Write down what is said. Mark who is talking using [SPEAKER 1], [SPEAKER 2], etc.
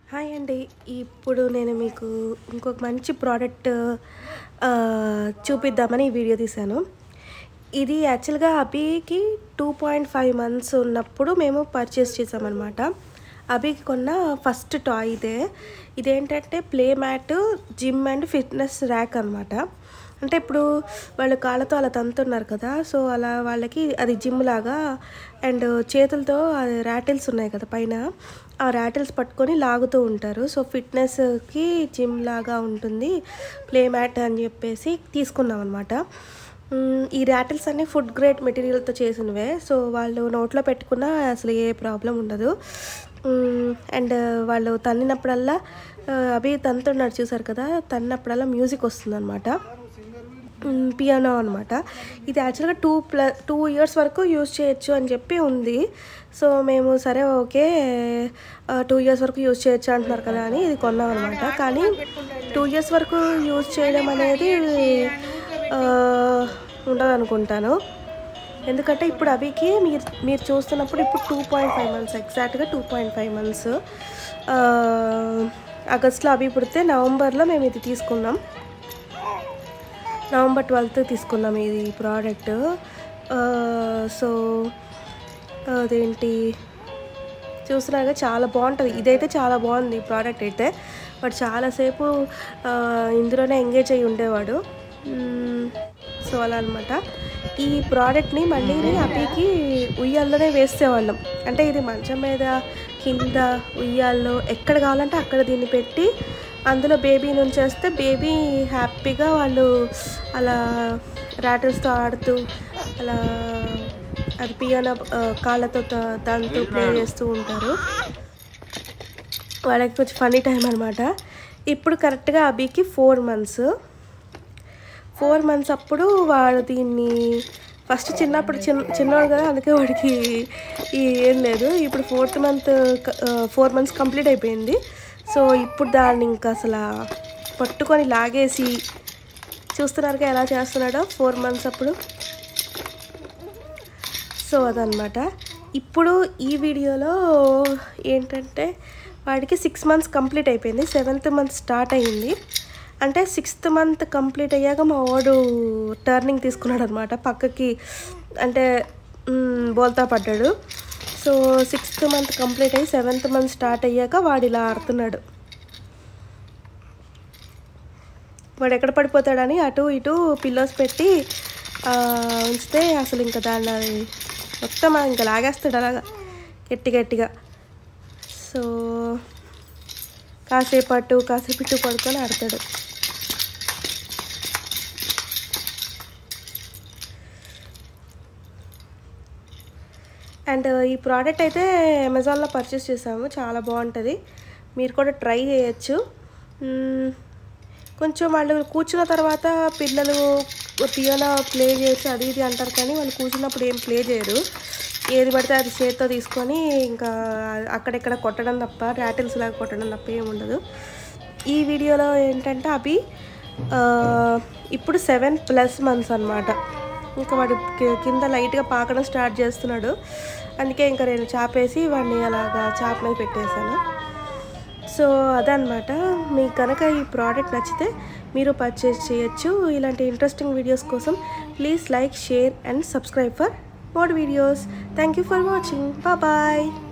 [SPEAKER 1] Hi అండి ఇప్పుడు నేను మీకు ఇంకొక మంచి ప్రోడక్ట్ ఆ, చూపిద్దామని ఈ వీడియో తీశాను ఇది యాక్చువల్గా అభికి టూ పాయింట్ ఫైవ్ మంత్స్ ఉన్నప్పుడు మేము పర్చేస్ చేసామన్నమాట అభికి కొన్న ఫస్ట్ టాయ్ ఇదే ఇదేంటంటే play mat gym and fitness rack అనమాట అంటే ఇప్పుడు వాళ్ళు కాళ్ళతో అలా తంతున్నారు కదా సో అలా వాళ్ళకి అది జిమ్ లాగా అండ్ చేతులతో అది ర్యాటిల్స్ ఉన్నాయి కదా పైన ఆ ర్యాటిల్స్ పట్టుకొని లాగుతూ ఉంటారు సో ఫిట్నెస్కి జిమ్ లాగా ఉంటుంది ప్లే మ్యాట్ అని చెప్పేసి తీసుకున్నాం అనమాట ఈ ర్యాటిల్స్ అన్ని ఫుడ్ గ్రేడ్ మెటీరియల్తో చేసినవే సో వాళ్ళు నోట్లో పెట్టుకున్నా అసలు ఏ ప్రాబ్లం ఉండదు అండ్ వాళ్ళు తన్నినప్పుడల్లా ఆ, అభి తంతున్నాడు చూసారు కదా తన్నప్పుడల్లా మ్యూజిక్ వస్తుందన్నమాట పియానో అనమాట ఇది యాక్చువల్గా టూ ప్లస్ టూ ఇయర్స్ వరకు యూజ్ చేయొచ్చు అని చెప్పి ఉంది సో మేము సరే ఓకే టూ ఇయర్స్ వరకు యూజ్ చేయొచ్చు అంటున్నారు కదా అని ఇది కొన్నాం అనమాట కానీ టూ ఇయర్స్ వరకు యూజ్ చేయడం అనేది ఉండదు అనుకుంటాను ఎందుకంటే ఇప్పుడు అవికి మీరు మీరు చూస్తున్నప్పుడు ఇప్పుడు టూ పాయింట్ ఫైవ్ మంత్స్ ఎగ్జాక్ట్గా టూ పాయింట్ ఫైవ్ మంత్స్ ఆగస్ట్లో అవి పుడితే నవంబర్లో మేము ఇది తీసుకున్నాం నవంబర్ ట్వెల్త్ తీసుకున్నాం ఇది ప్రోడక్ట్ సో అదేంటి చూస్తున్నారుగా చాలా బాగుంటుంది ఇదైతే చాలా బాగుంది ఈ ప్రోడక్ట్ అయితే వాడు చాలాసేపు ఆ, ఇందులోనే ఎంగేజ్ అయ్యి ఉండేవాడు మ్మ్. సో అలా అనమాట ఈ ప్రోడక్ట్ని మళ్ళీ అభికి ఉయ్యాల్లోనే వేసేవాళ్ళం అంటే ఇది మంచం మీద కింద ఉయ్యాల్లో ఎక్కడ కావాలంటే అక్కడ దీన్ని పెట్టి అందులో బేబీ నుంచేస్తే బేబీ హ్యాపీగా వాళ్ళు అలా ర్యాటిల్స్తో ఆడుతూ అలా అది పియానో ఆ, కాళ్ళతో త- దాంతో ప్లే చేస్తూ ఉంటారు వాళ్ళకి కొంచెం ఫనీ టైం అనమాట ఇప్పుడు కరెక్ట్గా అభికి ఫోర్ మంత్స్ ఫోర్ మంత్స్ అప్పుడు వాడు దీన్ని ఫస్ట్ చిన్నప్పుడు చిన్న చిన్నవాడు కదా అందుకే వాడికి ఈ ఏం లేదు ఇప్పుడు fourth month four months complete అయిపోయింది సో ఇప్పుడు దాన్ని ఇంకా అసలు పట్టుకొని లాగేసి చూస్తున్నారుగా ఎలా చేస్తున్నాడో ఫోర్ మంత్స్ అప్పుడు సో అదనమాట ఇప్పుడు ఈ వీడియోలో ఏంటంటే వాడికి సిక్స్ మంత్స్ కంప్లీట్ అయిపోయింది సెవెంత్ మంత్ స్టార్ట్ అయ్యింది అంటే సిక్స్త్ మంత్ కంప్లీట్ అయ్యాక మా వాడు టర్నింగ్ తీసుకున్నాడు అనమాట పక్కకి అంటే మ్, బోల్తా పడ్డాడు సో సిక్స్త్ మంత్ కంప్లీట్ అయ్యి సెవెంత్ మంత్ స్టార్ట్ అయ్యాక వాడు ఇలా ఆడుతున్నాడు వాడు ఎక్కడ పడిపోతాడని అటు ఇటు పిల్లోస్ పెట్టి ఆ, ఉంచితే అసలు ఇంకా దాన్ని అది మొత్తం ఇంకా లాగేస్తాడు అలాగా గట్టి గట్టిగా సో కాసేపు అటు కాసేపు ఇటు పడుకొని ఆడతాడు అండ్ ఈ ప్రోడక్ట్ అయితే అమెజాన్లో పర్చేస్ చేసాము చాలా బాగుంటుంది మీరు కూడా ట్రై చేయొచ్చు మ్మ్. కొంచెం వాళ్ళు కూర్చున్న తర్వాత పిల్లలు పియానో ప్లే చేసి అది ఇది అంటారు కానీ వాళ్ళు కూర్చున్నప్పుడు ఏం ప్లే చేయరు ఏది పడితే అది చేత్తో తీసుకొని ఇంకా అక్కడెక్కడ కొట్టడం తప్ప ర్యాటిల్స్ లాగా కొట్టడం తప్ప ఏం ఉండదు ఈ వీడియోలో ఏంటంటే అవి ఆ, ఇప్పుడు సెవెన్ ప్లస్ మంత్స్ అనమాట ఇంకా వాడు కి- కింద లైట్గా పాకడం స్టార్ట్ చేస్తున్నాడు అందుకే ఇంకా నేను చాపేసి వాడిని అలాగా చాప మీద పెట్టేశాను సో అదనమాట మీకు కనుక ఈ ప్రోడక్ట్ నచ్చితే మీరు పర్చేస్ చేయొచ్చు ఇలాంటి ఇంట్రెస్టింగ్ వీడియోస్ కోసం please like share and subscribe for more videos thank you for watching bye